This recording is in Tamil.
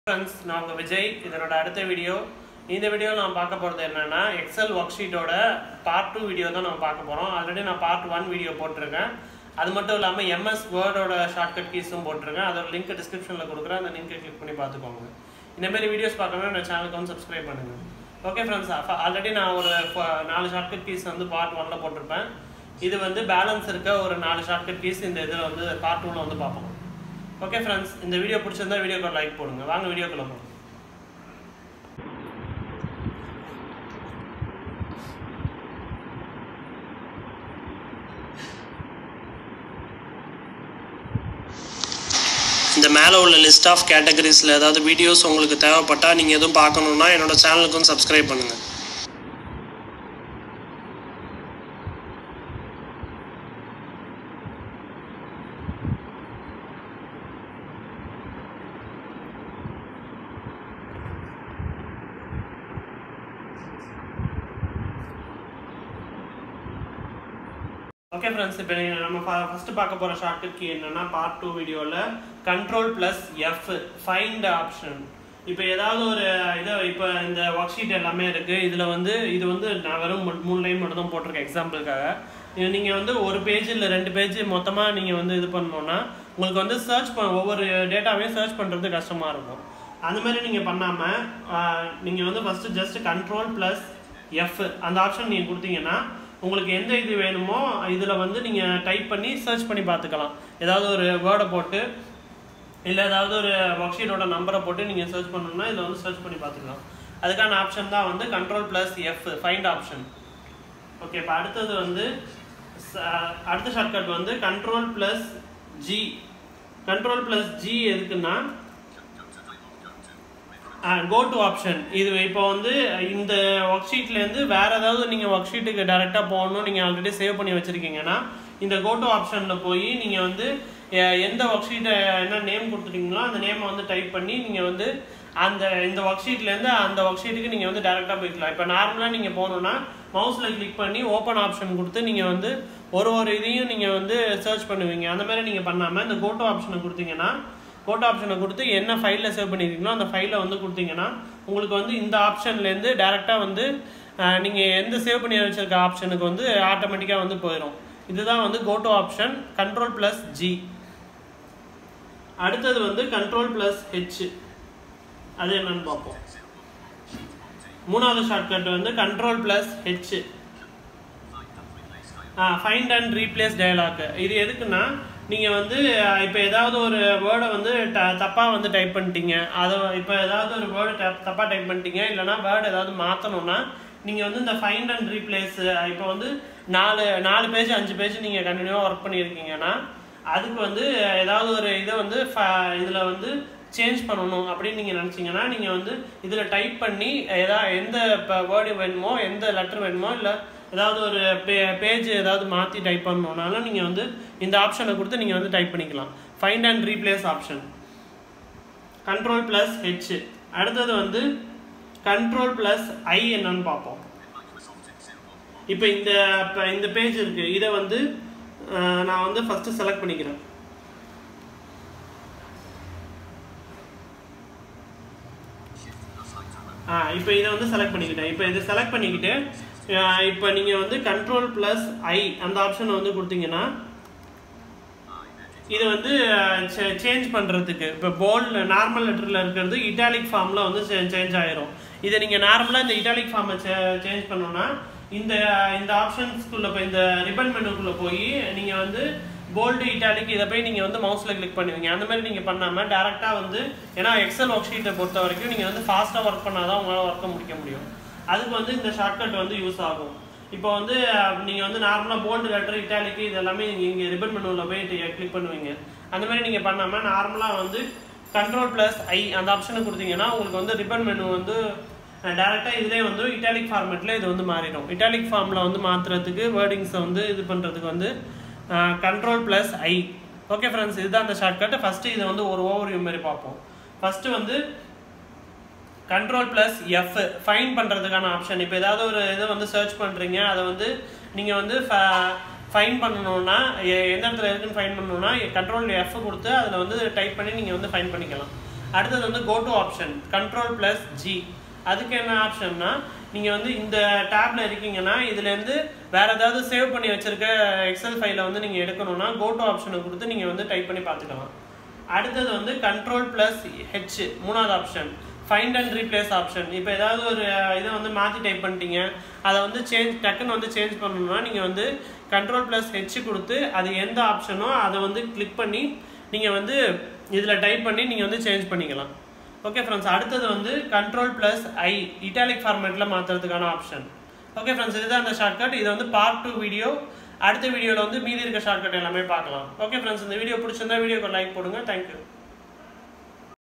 ஃப்ரெண்ட்ஸ் நான் உங்கள் விஜய் இதனோட அடுத்த வீடியோ இந்த வீடியோ நான் பார்க்க போகிறது என்னன்னா எக்ஸல் ஒர்க் ஷீட்டோட பார்ட் டூ வீடியோ தான் நம்ம பார்க்க போகிறோம் ஆல்ரெடி நான் பார்ட் ஒன் வீடியோ போட்டிருக்கேன் அது மட்டும் இல்லாமல் எம்எஸ் வேர்டோட ஷார்ட்கட் கீஸும் போட்டிருக்கேன் அதோட லிங்க் டிஸ்கிரிப்ஷனில் கொடுக்குறேன் அந்த லிங்கை கிளிக் பண்ணி பார்த்துக்கோங்க இந்த மாதிரி வீடியோஸ் பார்க்கணும்னா என்னோட சேனலுக்கு வந்து சப்ஸ்கிரைப் பண்ணுங்கள் ஓகே ஃப்ரெண்ட்ஸ் ஆல்ரெடி நான் ஒரு ஃப- நாலு ஷார்ட்கட் கீஸ் வந்து பார்ட் ஒன்ல போட்டிருப்பேன் இது வந்து பேலன்ஸ் இருக்க ஒரு நாலு ஷார்ட்கட் கீஸ் இந்த இதில் வந்து பார்ட் டூவில் வந்து பார்ப்போம் ஓகே ஃப்ரெண்ட்ஸ் இந்த வீடியோ பிடிச்சிருந்தா வீடியோக்கு ஒரு லைக் போடுங்க வாங்க வீடியோக்குள்ள போகலாம் இந்த மேலே உள்ள லிஸ்ட் ஆஃப் கேட்டகரிஸில் ஏதாவது வீடியோஸ் உங்களுக்கு தேவைப்பட்டால் நீங்கள் எதுவும் பார்க்கணுன்னா என்னோட சேனலுக்கும் சப்ஸ்கிரைப் பண்ணுங்கள் ஓகே ஃப்ரெண்ட்ஸ் இப்போ நம்ம ஃபர்ஸ்ட் பார்க்க போகிற ஷார்ட்கட் கீ என்னன்னா பார்ட் டூ வீடியோவில் control plus F find option இப்போ ஏதாவது ஒரு இதை இப்போ இந்த ஒர்க் ஷீட் எல்லாமே இருக்குது இதில் வந்து இது வந்து நான் வெறும் மூ- மூணு லைன் மட்டும் தான் போட்டிருக்கேன் எக்ஸாம்பிளுக்காக நீங்கள் வந்து ஒரு பேஜ் இல்லை ரெண்டு பேஜ் மொத்தமாக நீங்கள் வந்து இது பண்ணணும்னா உங்களுக்கு வந்து சர்ச் பண்ண ஒவ்வொரு டேட்டாவையும் சர்ச் பண்ணுறது கஷ்டமாக இருக்கும் அந்த மாதிரி நீங்கள் பண்ணாமல் நீங்கள் வந்து first just control plus F அந்த ஆப்ஷன் நீங்கள் கொடுத்தீங்கன்னா உங்களுக்கு எந்த இது வேணுமோ இதில் வந்து நீங்கள் டைப் பண்ணி சர்ச் பண்ணி பார்த்துக்கலாம் ஏதாவது ஒரு வேர்டை போட்டு இல்லை ஏதாவது ஒரு ஒர்க் ஷீட்டோட நம்பரை போட்டு நீங்கள் சர்ச் பண்ணணும்னா இதில் வந்து சர்ச் பண்ணி பார்த்துக்கலாம் அதுக்கான ஆப்ஷன் தான் வந்து control plus F find option okay இப்போ அடுத்தது வந்து ச- அடுத்த ஷார்ட்கட் வந்து control plus G control plus G எதுக்குன்னா கோ டு ஆப்ஷன் இது இப்போ வந்து இந்த ஒர்க் ஷீட்லேருந்து வேற ஏதாவது நீங்கள் ஒர்க் ஷீட்டுக்கு டேரெக்டாக போகணும் நீங்கள் ஆல்ரெடி சேவ் பண்ணி வச்சுருக்கீங்கன்னா இந்த கோ டு ஆப்ஷனில் போய் நீங்கள் வந்து எ- எந்த ஒர்க் ஷீட்டை என்ன நேம் கொடுத்துட்டீங்களோ அந்த நேமை வந்து டைப் பண்ணி நீங்கள் வந்து அந்த இந்த ஒர்க் ஷீட்லேருந்து அந்த ஒர்க் ஷீட்டுக்கு நீங்கள் வந்து டேரெக்டாக போய்க்கலாம் இப்போ நார்மலாக நீங்கள் போகணுன்னா மவுஸில் கிளிக் பண்ணி ஓப்பன் ஆப்ஷன் கொடுத்து நீங்கள் வந்து ஒரு ஒரு இதையும் நீங்கள் வந்து சர்ச் பண்ணுவீங்க அந்த மாதிரி நீங்கள் பண்ணாமல் இந்த கோ டு ஆப்ஷனை கொடுத்தீங்கன்னா கோட் ஆப்ஷனை கொடுத்து என்ன ஃபைலில் சேவ் பண்ணியிருக்கீங்களோ அந்த ஃபைலை வந்து கொடுத்தீங்கன்னா உங்களுக்கு வந்து இந்த ஆப்ஷன்லேருந்து டேரெக்டாக வந்து நீங்கள் எந்த சேவ் பண்ணி வச்சிருக்க ஆப்ஷனுக்கு வந்து ஆட்டோமேட்டிக்காக வந்து போயிடும் இதுதான் வந்து go to option control plus G அடுத்தது வந்து கண்ட்ரோல் ப்ளஸ் ஹெச் அது என்னன்னு பார்ப்போம் மூணாவது ஷார்ட்கட் வந்து control plus H find and replace dialog இது எதுக்குன்னா நீங்கள் வந்து இப்போ ஏதாவது ஒரு வேர்டை வந்து ட தப்பாக வந்து டைப் பண்ணிட்டீங்க அதை இப்போ ஏதாவது ஒரு வேர்டு தப்பாக டைப் பண்ணிட்டீங்க இல்லைனா வேர்டு ஏதாவது மாற்றணும்னா நீங்கள் வந்து இந்த ஃபைண்ட் அண்ட் ரீப்ளேஸ் இப்போ வந்து நாலு நாலு பேஜ் அஞ்சு பேஜ் நீங்கள் கண்டினியூவாக ஒர்க் பண்ணியிருக்கீங்கன்னா அதுக்கு வந்து ஏதாவது ஒரு இதை வந்து இதில் வந்து சேஞ்ச் பண்ணணும் அப்படின்னு நீங்கள் நினச்சிங்கன்னா நீங்கள் வந்து இதில் டைப் பண்ணி எதா எந்த இப்போ வேர்டு வேணுமோ எந்த லெட்டர் வேணுமோ இல்லை ஏதாவது ஒரு பே பேஜ் ஏதாவது மாற்றி டைப் பண்ணணுன்னாலும் நீங்கள் வந்து இந்த ஆப்ஷனை கொடுத்து நீங்கள் வந்து டைப் பண்ணிக்கலாம் find and replace option control plus H அடுத்தது வந்து கண்ட்ரோல் ப்ளஸ் ஐ என்னன்னு பார்ப்போம் இப்போ இந்த இப்போ இந்த பேஜ் இருக்கு இதை வந்து அஹ், நான் வந்து ஃபர்ஸ்ட் செலக்ட் பண்ணிக்கிறேன் ஆ இப்போ இதை வந்து செலக்ட் பண்ணிக்கிட்டேன் இப்போ இதை செலக்ட் பண்ணிக்கிட்டு அஹ், இப்போ நீங்கள் வந்து கண்ட்ரோல் ப்ளஸ் ஐ அந்த ஆப்ஷனை வந்து கொடுத்தீங்கன்னா இது வந்து சேஞ்ச் பண்ணுறதுக்கு இப்போ போல்ட் நார்மல் லெட்டரில் இருக்கிறது இட்டாலிக் ஃபார்மில் வந்து சேஞ்ச் ஆயிரும் இதை நீங்கள் நார்மலாக இந்த இட்டாலிக் ஃபார்மை சேஞ்ச் பண்ணோன்னா இந்த இந்த ஆப்ஷன்ஸ்குள்ளே போய் இந்த ரிப்பன் மெனுக்குள்ளே போய் நீங்கள் வந்து போல்டு இட்டாலிக் இதை போய் நீங்கள் வந்து மவுஸில் கிளிக் பண்ணுவீங்க அந்த மாதிரி நீங்கள் பண்ணாமல் டேரெக்டாக வந்து ஏன்னா எக்ஸல் ஒர்க் ஷீட்டை பொறுத்த வரைக்கும் நீங்கள் வந்து ஃபாஸ்ட்டாக ஒர்க் பண்ணால் தான் உங்களால் ஒர்க்கை முடிக்க முடியும் அதுக்கு வந்து இந்த ஷார்ட்கட் வந்து யூஸ் ஆகும் இப்போ வந்து அஹ், நீங்க வந்து நார்மலா போல்டு லெட்டர் இட்டாலிக்கு இது எல்லாமே நீங்க இங்க ரிப்பன் மெனுவில் போய் கிளிக் பண்ணுவீங்க அந்த மாதிரி நீங்க பண்ணாம நார்மலா வந்து கண்ட்ரோல் பிளஸ் ஐ அந்த ஆப்ஷனை கொடுத்தீங்கன்னா உங்களுக்கு வந்து ரிப்பன் மெனு வந்து டேரெக்டாக இதுலேயே வந்து இட்டாலிக் ஃபார்மேட்டில் இது வந்து மாறிடும் இட்டாலிக் ஃபார்மில் வந்து மாற்றுறதுக்கு வேர்டிங்ஸை வந்து இது பண்ணுறதுக்கு வந்து control plus I okay friends இதுதான் அந்த ஷார்ட்கட் ஃபஸ்ட்டு இதை வந்து ஒரு ஓவர் மாதிரி பார்ப்போம் ஃபஸ்ட்டு வந்து கண்ட்ரோல் ப்ளஸ் எஃப் ஃபைன் பண்ணுறதுக்கான ஆப்ஷன் இப்போ ஏதாவது ஒரு இதை வந்து சர்ச் பண்ணுறீங்க அதை வந்து நீங்கள் வந்து ஃபைன் பண்ணணும்னா எ- எந்த இடத்துல இருக்குன்னு ஃபைன் பண்ணணும்னா கண்ட்ரோல் எஃப் கொடுத்து அதில் வந்து டைப் பண்ணி நீங்கள் வந்து ஃபைன் பண்ணிக்கலாம் அடுத்தது வந்து go to option control plus G அதுக்கு என்ன ஆப்ஷன்னா நீங்கள் வந்து இந்த டேப்ல இருக்கீங்கன்னா இதுலேருந்து வேற ஏதாவது சேவ் பண்ணி வச்சிருக்க எக்ஸல் ஃபைலை வந்து நீங்கள் எடுக்கணும்னா கோ டு ஆப்ஷனை கொடுத்து நீங்கள் வந்து டைப் பண்ணி பார்த்துக்கலாம் அடுத்தது வந்து கண்ட்ரோல் ப்ளஸ் ஹெச் மூணாவது option find and replace option இப்போ ஏதாவது ஒரு அஹ், இதை வந்து மாற்றி டைப் பண்ணிட்டீங்க அதை வந்து சேஞ்ச் டக்குன்னு வந்து சேஞ்ச் பண்ணணும்னா நீங்கள் வந்து கண்ட்ரோல் ப்ளஸ் ஹெச் கொடுத்து அது எந்த ஆப்ஷனோ அதை வந்து கிளிக் பண்ணி நீங்கள் வந்து இதில் டைப் பண்ணி நீங்கள் வந்து சேஞ்ச் பண்ணிக்கலாம் ஓகே ஃப்ரெண்ட்ஸ் அடுத்தது வந்து கண்ட்ரோல் ப்ளஸ் ஐ இட்டாலிக் ஃபார்மேட்டில் மாற்றுறதுக்கான ஆப்ஷன் ஓகே ஃப்ரெண்ட்ஸ் இதுதான் அந்த ஷார்ட்கட் இது வந்து பார்ட் டூ வீடியோ அடுத்த வீடியோவில் வந்து மீதி இருக்க ஷார்ட்கட் எல்லாமே பார்க்கலாம் ஓகே ஃப்ரெண்ட்ஸ் இந்த வீடியோ பிடிச்சிருந்தா வீடியோக்கு லைக் போடுங்க தேங்க்யூ